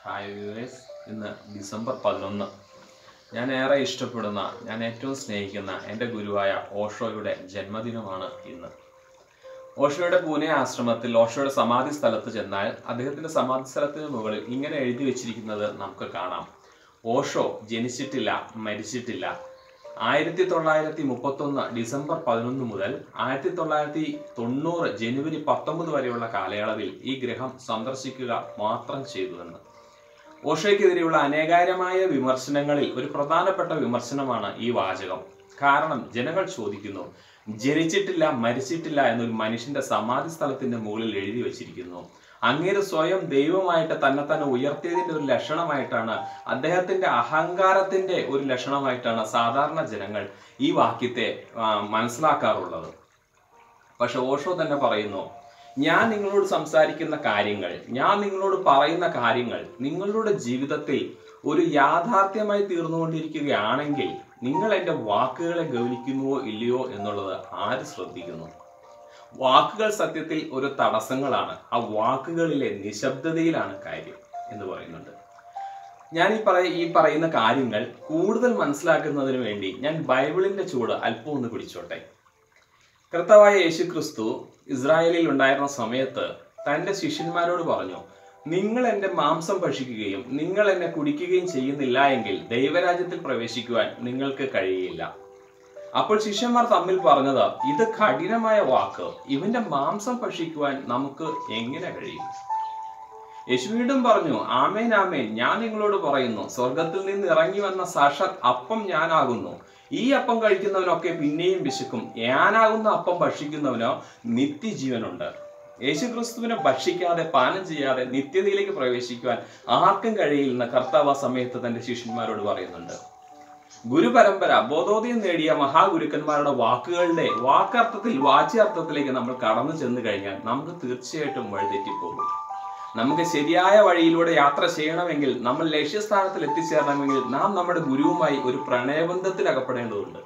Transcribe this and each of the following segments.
hi viewers ഇന്ന് December പതിനൊന്ന് ഞാൻ ഏറെ ഇഷ്ടപ്പെടുന്ന ഞാൻ ഏറ്റവും സ്നേഹിക്കുന്ന എൻ്റെ ഗുരുവായ ഓഷോയുടെ ജന്മദിനമാണ് ഇന്ന് ഓഷോയുടെ പൂനെ ആശ്രമത്തിൽ ഓഷോയുടെ സമാധി സ്ഥലത്ത് ചെന്നാൽ അദ്ദേഹത്തിന്റെ സമാധി സ്ഥലത്തിന് മുകളിൽ ഇങ്ങനെ എഴുതി വെച്ചിരിക്കുന്നത് നമുക്ക് കാണാം ഓഷോ ജനിച്ചിട്ടില്ല മരിച്ചിട്ടില്ല ആയിരത്തി തൊള്ളായിരത്തി മുപ്പത്തൊന്ന് ഡിസംബർ പതിനൊന്ന് മുതൽ ആയിരത്തി തൊള്ളായിരത്തി തൊണ്ണൂറ് ജനുവരി പത്തൊമ്പത് വരെയുള്ള കാലയളവിൽ ഈ ഗ്രഹം സന്ദർശിക്കുക മാത്രം ചെയ്തുവെന്ന് ഓഷോയ്ക്കെതിരെയുള്ള അനേകായിരമായ വിമർശനങ്ങളിൽ ഒരു പ്രധാനപ്പെട്ട വിമർശനമാണ് ഈ വാചകം കാരണം ജനങ്ങൾ ചോദിക്കുന്നു ജനിച്ചിട്ടില്ല മരിച്ചിട്ടില്ല എന്നൊരു മനുഷ്യന്റെ സമാധി സ്ഥലത്തിന്റെ മുകളിൽ എഴുതി വച്ചിരിക്കുന്നു അങ്ങേര് സ്വയം ദൈവമായിട്ട് തന്നെ തന്നെ ഉയർത്തിയതിന്റെ ഒരു ലക്ഷണമായിട്ടാണ് അദ്ദേഹത്തിന്റെ അഹങ്കാരത്തിന്റെ ഒരു ലക്ഷണമായിട്ടാണ് സാധാരണ ജനങ്ങൾ ഈ വാക്യത്തെ ആ, മനസ്സിലാക്കാറുള്ളത് പക്ഷെ ഓഷോ തന്നെ പറയുന്നു ഞാൻ നിങ്ങളോട് സംസാരിക്കുന്ന കാര്യങ്ങൾ ഞാൻ നിങ്ങളോട് പറയുന്ന കാര്യങ്ങൾ നിങ്ങളുടെ ജീവിതത്തിൽ ഒരു യാഥാർത്ഥ്യമായി തീർന്നുകൊണ്ടിരിക്കുകയാണെങ്കിൽ നിങ്ങൾ എൻ്റെ വാക്കുകളെ ഗൗനിക്കുന്നുവോ ഇല്ലയോ എന്നുള്ളത് ആര് ശ്രദ്ധിക്കുന്നു വാക്കുകൾ സത്യത്തിൽ ഒരു തടസ്സങ്ങളാണ് ആ വാക്കുകളിലെ നിശബ്ദതയിലാണ് കാര്യം എന്ന് പറയുന്നുണ്ട് ഞാൻ ഈ പറയ ഈ പറയുന്ന കാര്യങ്ങൾ കൂടുതൽ മനസ്സിലാക്കുന്നതിന് വേണ്ടി ഞാൻ ബൈബിളിന്റെ ചൂട് അല്പം ഒന്ന് പിടിച്ചോട്ടെ കർത്താവായ യേശു ക്രിസ്തു ഇസ്രായേലിൽ ഉണ്ടായിരുന്ന സമയത്ത് തന്റെ ശിഷ്യന്മാരോട് പറഞ്ഞു നിങ്ങൾ എൻ്റെ മാംസം ഭക്ഷിക്കുകയും നിങ്ങൾ എന്നെ കുടിക്കുകയും ചെയ്യുന്നില്ല എങ്കിൽ ദൈവരാജ്യത്തിൽ പ്രവേശിക്കുവാൻ നിങ്ങൾക്ക് കഴിയില്ല അപ്പോൾ ശിഷ്യന്മാർ തമ്മിൽ പറഞ്ഞത് ഇത് കഠിനമായ വാക്ക് ഇവന്റെ മാംസം ഭക്ഷിക്കുവാൻ നമുക്ക് എങ്ങനെ കഴിയും യേശു വീണ്ടും പറഞ്ഞു ആമേൻ ആമേൻ ഞാൻ നിങ്ങളോട് പറയുന്നു സ്വർഗത്തിൽ നിന്ന് ഇറങ്ങി വന്ന സാക്ഷാത് അപ്പം ഞാനാകുന്നു ഈ അപ്പം കഴിക്കുന്നവനൊക്കെ പിന്നെയും വിശക്കും ഞാനാകുന്ന അപ്പം ഭക്ഷിക്കുന്നവനോ നിത്യജീവനുണ്ട് യേശു ക്രിസ്തുവിനെ ഭക്ഷിക്കാതെ പാനം ചെയ്യാതെ നിത്യതയിലേക്ക് പ്രവേശിക്കുവാൻ ആർക്കും കഴിയില്ലെന്ന് കർത്താവ് ആ സമയത്ത് തന്റെ ശിഷ്യന്മാരോട് പറയുന്നുണ്ട് ഗുരുപരമ്പര ബോധോദയം നേടിയ മഹാഗുരുക്കന്മാരുടെ വാക്കുകളുടെ വാക്കർത്ഥത്തിൽ വാച്യാർത്ഥത്തിലേക്ക് നമ്മൾ കടന്നു ചെന്ന് കഴിഞ്ഞാൽ നമുക്ക് തീർച്ചയായിട്ടും വഴിതെറ്റിപ്പോകും നമുക്ക് ശരിയായ വഴിയിലൂടെ യാത്ര ചെയ്യണമെങ്കിൽ നമ്മൾ ലക്ഷ്യസ്ഥാനത്തിൽ എത്തിച്ചേരണമെങ്കിൽ നാം നമ്മുടെ ഗുരുവുമായി ഒരു പ്രണയബന്ധത്തിൽ അകപ്പെടേണ്ടതുണ്ട്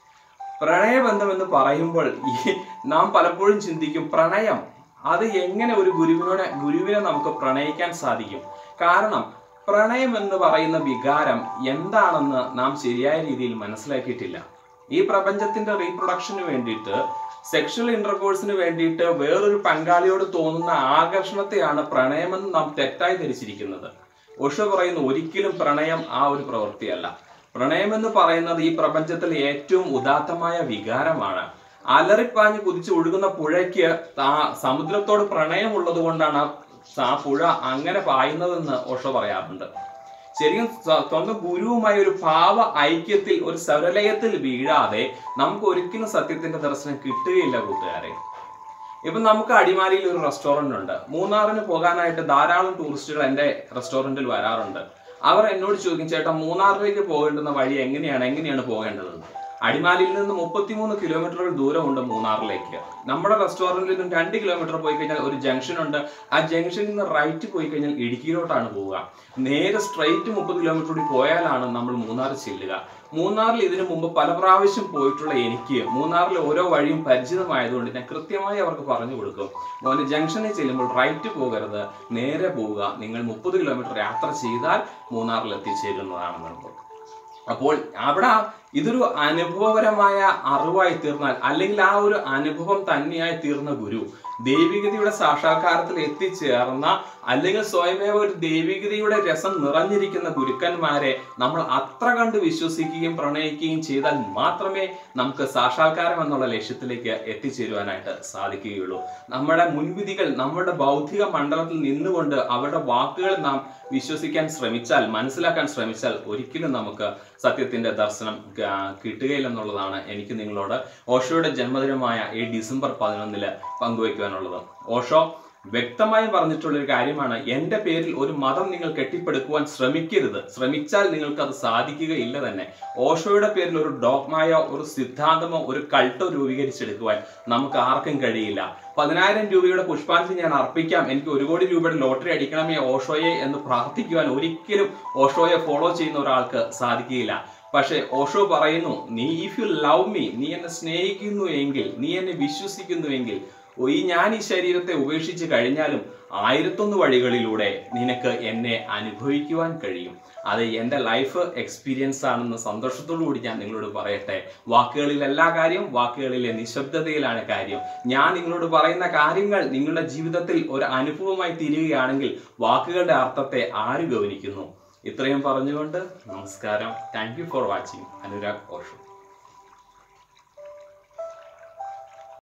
പ്രണയബന്ധം എന്ന് പറയുമ്പോൾ ഈ നാം പലപ്പോഴും ചിന്തിക്കും പ്രണയം അത് എങ്ങനെ ഒരു ഗുരുവിനോട് ഗുരുവിനെ നമുക്ക് പ്രണയിക്കാൻ സാധിക്കും കാരണം പ്രണയം എന്ന് പറയുന്ന വികാരം എന്താണെന്ന് നാം ശരിയായ രീതിയിൽ മനസ്സിലാക്കിയിട്ടില്ല ഈ പ്രപഞ്ചത്തിന്റെ റീപ്രൊഡക്ഷന് വേണ്ടിയിട്ട് സെക്ഷൽ ഇന്റർകോഴ്സിന് വേണ്ടിയിട്ട് വേറൊരു പങ്കാളിയോട് തോന്നുന്ന ആകർഷണത്തെയാണ് പ്രണയമെന്ന് നാം തെറ്റായി ധരിച്ചിരിക്കുന്നത് ഒഷ പറയുന്നു ഒരിക്കലും പ്രണയം ആ ഒരു പ്രവൃത്തിയല്ല പ്രണയം എന്ന് പറയുന്നത് ഈ പ്രപഞ്ചത്തിൽ ഏറ്റവും ഉദാത്തമായ വികാരമാണ് അലറിപ്പാഞ്ഞ് കുതിച്ച് ഒഴുകുന്ന പുഴയ്ക്ക് ആ സമുദ്രത്തോട് പ്രണയമുള്ളത് കൊണ്ടാണ് ആ പുഴ അങ്ങനെ പായുന്നതെന്ന് ഓഷ പറയാറുണ്ട് ശരിക്കും സ്വ- സ്വന്തം ഗുരുവുമായി ഒരു ഭാവ ഐക്യത്തിൽ ഒരു സരലയത്തിൽ വീഴാതെ നമുക്ക് ഒരിക്കലും സത്യത്തിന്റെ ദർശനം കിട്ടുകയില്ല കൂട്ടുകാരെ ഇപ്പൊ നമുക്ക് അടിമാലിയിൽ ഒരു റെസ്റ്റോറന്റ് ഉണ്ട് മൂന്നാറിന് പോകാനായിട്ട് ധാരാളം ടൂറിസ്റ്റുകൾ എൻ്റെ റെസ്റ്റോറന്റിൽ വരാറുണ്ട് അവർ എന്നോട് ചോദിക്കും ചേട്ടാ മൂന്നാറിലേക്ക് പോകേണ്ടുന്ന വഴി എങ്ങനെയാണ് എങ്ങനെയാണ് പോകേണ്ടത് അടിമാലിയിൽ നിന്ന് മുപ്പത്തിമൂന്ന് കിലോമീറ്ററുകൾ ദൂരമുണ്ട് മൂന്നാറിലേക്ക് നമ്മുടെ റെസ്റ്റോറന്റിൽ നിന്നും രണ്ട് കിലോമീറ്റർ പോയി കഴിഞ്ഞാൽ ഒരു ജംഗ്ഷൻ ഉണ്ട് ആ ജംഗ്ഷനിൽ നിന്ന് റൈറ്റ് പോയി കഴിഞ്ഞാൽ ഇടുക്കിയിലോട്ടാണ് പോവുക നേരെ സ്ട്രൈറ്റ് മുപ്പത് കിലോമീറ്റർ കൂടി പോയാലാണ് നമ്മൾ മൂന്നാർ ചെല്ലുക മൂന്നാറിൽ ഇതിനു മുമ്പ് പല പ്രാവശ്യം പോയിട്ടുള്ള എനിക്ക് മൂന്നാറിൽ ഓരോ വഴിയും പരിചിതമായതുകൊണ്ട് ഞാൻ കൃത്യമായി അവർക്ക് പറഞ്ഞു കൊടുക്കും മോനെ ജംഗ്ഷനിൽ ചെല്ലുമ്പോൾ റൈറ്റ് പോകരുത് നേരെ പോവുക നിങ്ങൾ മുപ്പത് കിലോമീറ്റർ യാത്ര ചെയ്താൽ മൂന്നാറിൽ എത്തിച്ചേരുന്നതാണെന്ന് അപ്പോൾ അവിടെ ഇതൊരു അനുഭവപരമായ അറിവായി തീർന്നാൽ അല്ലെങ്കിൽ ആ ഒരു അനുഭവം തന്നെയായി തീർന്ന ഗുരു ദൈവികതയുടെ സാക്ഷാത്കാരത്തിൽ എത്തിച്ചേർന്ന അല്ലെങ്കിൽ സ്വയമേവ ഒരു ദൈവികതയുടെ രസം നിറഞ്ഞിരിക്കുന്ന ഗുരുക്കന്മാരെ നമ്മൾ അത്ര കണ്ട് വിശ്വസിക്കുകയും പ്രണയിക്കുകയും ചെയ്താൽ മാത്രമേ നമുക്ക് സാക്ഷാത്കാരം എന്നുള്ള ലക്ഷ്യത്തിലേക്ക് എത്തിച്ചേരുവാനായിട്ട് സാധിക്കുകയുള്ളൂ നമ്മുടെ മുൻവിധികൾ നമ്മുടെ ബൗദ്ധിക മണ്ഡലത്തിൽ നിന്നുകൊണ്ട് അവരുടെ വാക്കുകൾ നാം വിശ്വസിക്കാൻ ശ്രമിച്ചാൽ മനസ്സിലാക്കാൻ ശ്രമിച്ചാൽ ഒരിക്കലും നമുക്ക് സത്യത്തിന്റെ ദർശനം ആ, കിട്ടുകയില്ലെന്നുള്ളതാണ് എനിക്ക് നിങ്ങളോട് ഓഷോയുടെ ജന്മദിനമായ ഈ ഡിസംബർ പതിനൊന്നില് പങ്കുവയ്ക്കുവാനുള്ളത് ഓഷോ വ്യക്തമായും പറഞ്ഞിട്ടുള്ള ഒരു കാര്യമാണ് എന്റെ പേരിൽ ഒരു മതം നിങ്ങൾ കെട്ടിപ്പടുക്കുവാൻ ശ്രമിക്കരുത് ശ്രമിച്ചാൽ നിങ്ങൾക്ക് അത് സാധിക്കുകയില്ല തന്നെ ഓഷോയുടെ പേരിൽ ഒരു ഡോഗ്മായോ ഒരു സിദ്ധാന്തമോ ഒരു കൾട്ടോ രൂപീകരിച്ചെടുക്കുവാൻ നമുക്ക് ആർക്കും കഴിയില്ല പതിനായിരം രൂപയുടെ പുഷ്പാഞ്ജലി ഞാൻ അർപ്പിക്കാം എനിക്ക് ഒരു കോടി രൂപയുടെ ലോട്ടറി അടിക്കണമേ ഓഷോയെ എന്ന് പ്രാർത്ഥിക്കുവാൻ ഒരിക്കലും ഓഷോയെ ഫോളോ ചെയ്യുന്ന ഒരാൾക്ക് സാധിക്കുകയില്ല പക്ഷേ ഓഷോ പറയുന്നു നീ ഇഫ് യു ലവ് മീ നീ എന്നെ സ്നേഹിക്കുന്നു എങ്കിൽ നീ എന്നെ വിശ്വസിക്കുന്നു എങ്കിൽ ഈ ഞാൻ ഈ ശരീരത്തെ ഉപേക്ഷിച്ച് കഴിഞ്ഞാലും ആയിരത്തൊന്ന് വഴികളിലൂടെ നിനക്ക് എന്നെ അനുഭവിക്കുവാൻ കഴിയും അത് എൻ്റെ ലൈഫ് എക്സ്പീരിയൻസ് ആണെന്ന് സന്തോഷത്തോടു കൂടി ഞാൻ നിങ്ങളോട് പറയട്ടെ വാക്കുകളിലല്ല കാര്യം വാക്കുകളിലെ നിശബ്ദതയിലാണ് കാര്യം ഞാൻ നിങ്ങളോട് പറയുന്ന കാര്യങ്ങൾ നിങ്ങളുടെ ജീവിതത്തിൽ ഒരു അനുഭവമായി തീരുകയാണെങ്കിൽ വാക്കുകളുടെ അർത്ഥത്തെ ആര് ഗൗനിക്കുന്നു ഇത്രയും പറഞ്ഞുകൊണ്ട് നമസ്കാരം thank you for watching Anurag Osho